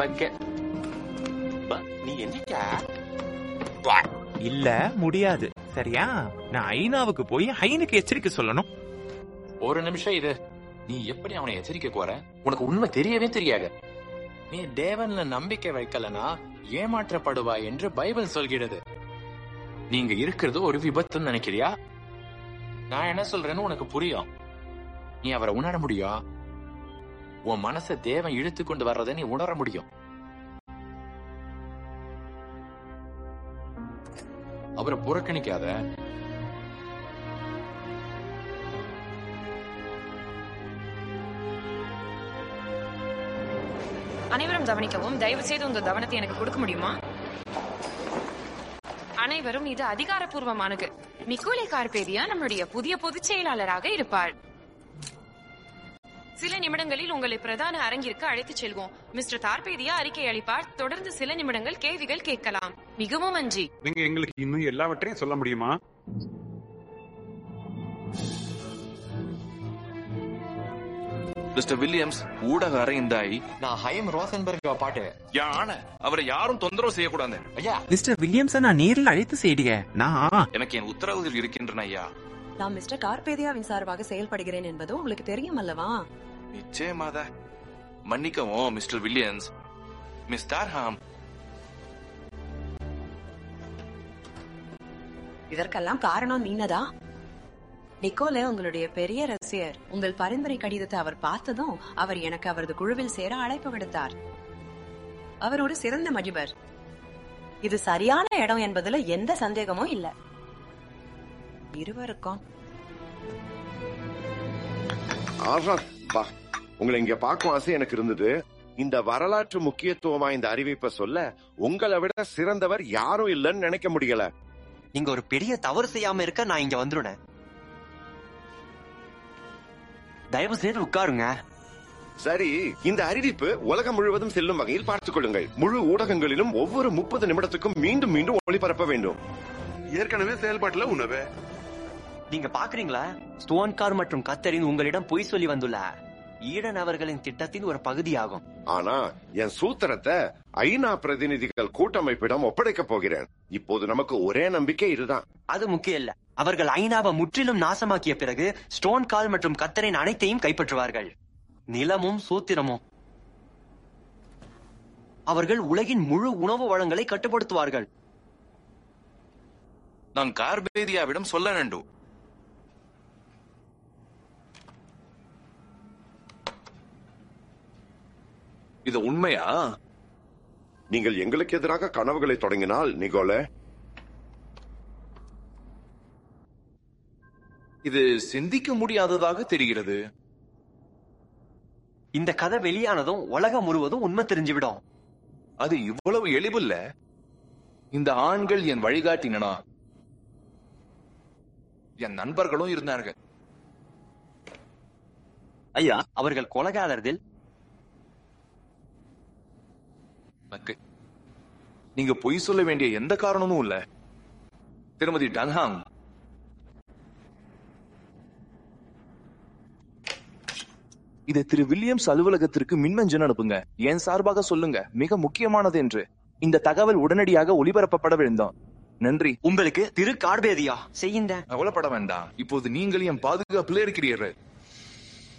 பக்க ப- நீ என்னக்கா இல்ல முடியாது சரியா நான் ஐநாவுக்கு போய் ஐனுக்கு எச்சரிக்கை சொல்லணும் ஒரு நிமிஷம் இது நீ எப்படி அவனை எச்சரிக்க போற உனக்கு உண்மை தெரியவே தெரியாது நீ தேவன்ல நம்பிக்கை வைக்கலனா ஏமாற்றப்படுவாய் என்று பைபிள் சொல்கிறது நீங்க இருக்கிறது ஒரு விபத்துன்னு நினைக்கிறியா நான் என்ன சொல்றேன்னு உனக்கு புரியும் நீ அவரை உணர முடியும் உன் மனசை தேவன் இழுத்து கொண்டு வர்றதை நீ உணர முடியும் அவரை புறக்கணிக்காத அனைவரும் கவனிக்கவும் தயவு செய்து உங்க கவனத்தை எனக்கு கொடுக்க முடியுமா அனைவரும் இது அதிகாரப்பூர்வமானது நிக்கோலே கார்பேதியா நம்முடைய புதிய பொதுச் செயலாளராக இருப்பார் சில நிமிடங்களில் உங்களை பிரதான அரங்கிற்கு அழைத்துச் செல்வோம் மிஸ்டர் தார்பேதியா அறிக்கை அளிப்பார் தொடர்ந்து சில நிமிடங்கள் கேள்விகள் கேட்கலாம் மிகவும் நன்றி நீங்க எங்களுக்கு இன்னும் எல்லாவற்றையும் சொல்ல முடியுமா மிஸ்டர் வில்லியம்ஸ் ஊடக அறைந்தாய் நான் ஹைம் ரோசன்பர்க் பாட்டு யான அவரை யாரும் தொந்தரவு செய்யக்கூடாது ஐயா மிஸ்டர் வில்லியம்ஸ நான் நேரில் அழைத்து செய்டிய நான் எனக்கு என் உத்தரவுகள் இருக்கின்றன ஐயா நான் மிஸ்டர் கார்பேதியாவின் சார்பாக செயல்படுகிறேன் என்பது உங்களுக்கு தெரியும் அல்லவா நிச்சயமாத மன்னிக்கவும் மிஸ்டர் வில்லியம்ஸ் மிஸ் டார்ஹாம் இதற்கெல்லாம் காரணம் நீனதா நிக்கோலே உங்களுடைய பெரிய ரசிகர் உங்கள் பரிந்துரை கடிதத்தை அவர் பார்த்ததும் அவர் எனக்கு அவரது குழுவில் சேர அழைப்பு விடுத்தார் அவர் ஒரு சிறந்த மஜிபர் இது சரியான இடம் என்பதுல எந்த சந்தேகமும் இல்ல இருவருக்கும் ஆஹா பா உங்களை இங்க பார்க்கும் ஆசை எனக்கு இருந்தது இந்த வரலாற்று முக்கியத்துவமா இந்த அறிவிப்பை சொல்ல உங்களை விட சிறந்தவர் யாரும் இல்லைன்னு நினைக்க முடியல நீங்க ஒரு பெரிய தவறு செய்யாம இருக்க நான் இங்க வந்துருனேன் தயவு செய்து உட்காருங்க சரி இந்த அறிவிப்பு உலகம் முழுவதும் செல்லும் வகையில் பார்த்துக் கொள்ளுங்கள் முழு ஊடகங்களிலும் ஒவ்வொரு முப்பது நிமிடத்துக்கும் மீண்டும் மீண்டும் ஒளிபரப்ப வேண்டும் ஏற்கனவே செயல்பாட்டுல உணவு நீங்க பாக்குறீங்களா ஸ்டோன் கார் மற்றும் கத்தரின் உங்களிடம் பொய் சொல்லி வந்துள்ள ஈடன் அவர்களின் திட்டத்தின் ஒரு பகுதியாகும் ஆனா என் சூத்திரத்தை ஐநா பிரதிநிதிகள் கூட்டமைப்பிடம் ஒப்படைக்க போகிறேன் இப்போது நமக்கு ஒரே நம்பிக்கை இதுதான் அது முக்கியம் இல்ல அவர்கள் ஐநாவை முற்றிலும் நாசமாக்கிய பிறகு ஸ்டோன் கால் மற்றும் கத்தரின் அனைத்தையும் கைப்பற்றுவார்கள் நிலமும் சூத்திரமும் அவர்கள் உலகின் முழு உணவு வளங்களை கட்டுப்படுத்துவார்கள் நான் கார்பேதியாவிடம் சொல்ல வேண்டும் இது உண்மையா நீங்கள் எங்களுக்கு எதிராக கனவுகளை தொடங்கினால் நிகோல இது சிந்திக்க முடியாததாக தெரிகிறது இந்த கதை வெளியானதும் உலகம் முழுவதும் உண்மை தெரிஞ்சுவிடும் அது இவ்வளவு எளிதில்ல இந்த ஆண்கள் என் வழிகாட்டினா என் நண்பர்களும் இருந்தார்கள் ஐயா அவர்கள் கொலகாரர்கள் எனக்கு நீங்க பொய் சொல்ல வேண்டிய எந்த காரணமும் இல்ல திருமதி டன்ஹாங் இதை திரு வில்லியம்ஸ் அலுவலகத்திற்கு மின்னஞ்சல் அனுப்புங்க என் சார்பாக சொல்லுங்க மிக முக்கியமானது என்று இந்த தகவல் உடனடியாக ஒளிபரப்பப்பட வேண்டும் நன்றி உங்களுக்கு திரு கார்பேதியா செய்யுங்க கவலைப்பட வேண்டாம் இப்போது நீங்கள் என் பாதுகாப்பில் இருக்கிறீர்கள்